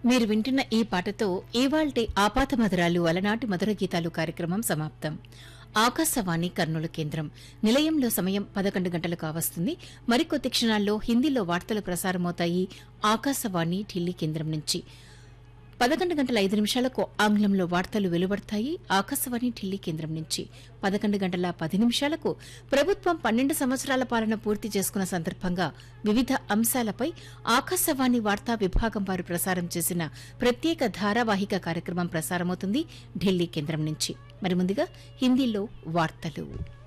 మీరు వింటున్న ఈ పాటతో ఇవాల్టి ఆపాత మధురాలు అలనాటి మధుర గీతాలు కార్యక్రమం సమాప్తం ఆకాశవాణి కర్నూలు కేంద్రం నిలయంలో సమయం పదకొండు గంటలు కావస్తుంది మరికొద్ది క్షణాల్లో హిందీలో వార్తలు ప్రసారమవుతాయి ఆకాశవాణి ఢిల్లీ కేంద్రం నుంచి పదకొండు గంటల ఐదు నిమిషాలకు ఆంగ్లంలో వార్తలు వెలువడతాయి ఆకాశవాణి ఢిల్లీ కేంద్రం నుంచి పదకొండు గంటల పది నిమిషాలకు ప్రభుత్వం పన్నెండు సంవత్సరాల పాలన పూర్తి చేసుకున్న సందర్భంగా వివిధ అంశాలపై ఆకాశవాణి వార్తా విభాగం వారు ప్రసారం చేసిన ప్రత్యేక ధారావాహిక కార్యక్రమం ప్రసారమవుతుంది ఢిల్లీ కేంద్రం నుంచి మరి ముందుగా హిందీలో వార్తలు